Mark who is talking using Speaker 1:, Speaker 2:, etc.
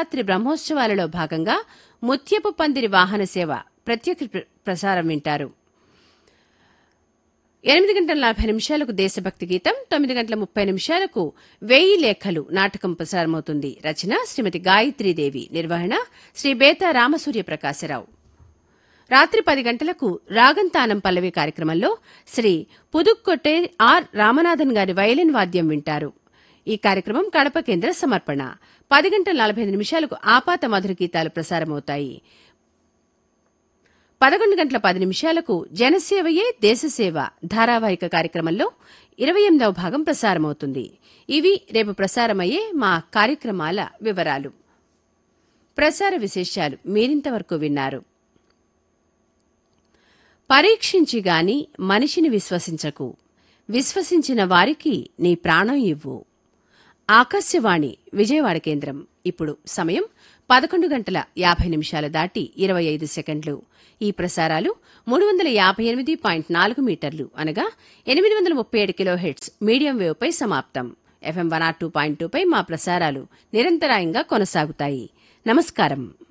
Speaker 1: నవరాత్రి బ్రహ్మోత్సవాలలో భాగంగా ముత్యపు పందిరి వాహన సేవ ప్రత్యేక ప్ర- ప్రసారం వింటారు ఎనిమిది గంటల నలభై నిమిషాలకు దేశభక్తి గీతం తొమ్మిది గంటల ముప్పై నిమిషాలకు వేయి లేఖలు నాటకం ప్రసారమవుతుంది రచన శ్రీమతి గాయత్రీదేవి నిర్వహణ శ్రీ బేతా రామసూర్య ప్రకాశరావు రాత్రి పది గంటలకు రాగంతానం పల్లవి కార్యక్రమంలో శ్రీ పుదుక్కొట్టే ఆర్ రామనాథన్ గారి వైలిన్ వాద్యం వింటారు ఈ కార్యక్రమం కడప కేంద్ర సమర్పణ పది గంటల నలభై ఐదు నిమిషాలకు ఆపాత మధుర గీతాలు ప్రసారమవుతాయి పదకొండు గంటల పది నిమిషాలకు జనసేవయే దేశసేవ ధారావాహిక కార్యక్రమంలో ఇరవై ఎనిమిదవ భాగం ప్రసారమవుతుంది ఇవి రేపు ప్రసారమయ్యే మా కార్యక్రమాల వివరాలు ప్రసార విశేషాలు మీరింతవరకు విన్నారు పరీక్షించి గాని మనిషిని విశ్వసించకు విశ్వసించిన వారికి నీ ప్రాణం ఇవ్వు ఆకాశవాణి విజయవాడ కేంద్రం ఇప్పుడు సమయం పదకొండు గంటల యాభై నిమిషాలు దాటి ఇరవై ఐదు సెకండ్లు ఈ ప్రసారాలు మూడు వందల యాభై ఎనిమిది పాయింట్ నాలుగు మీటర్లు అనగా ఎనిమిది వందల ముప్పై ఏడు కిలో హెడ్స్ మీడియం వేవ్ పై సమాప్తం FM one or two point two పై మా ప్రసారాలు నిరంతరాయంగా కొనసాగుతాయి నమస్కారం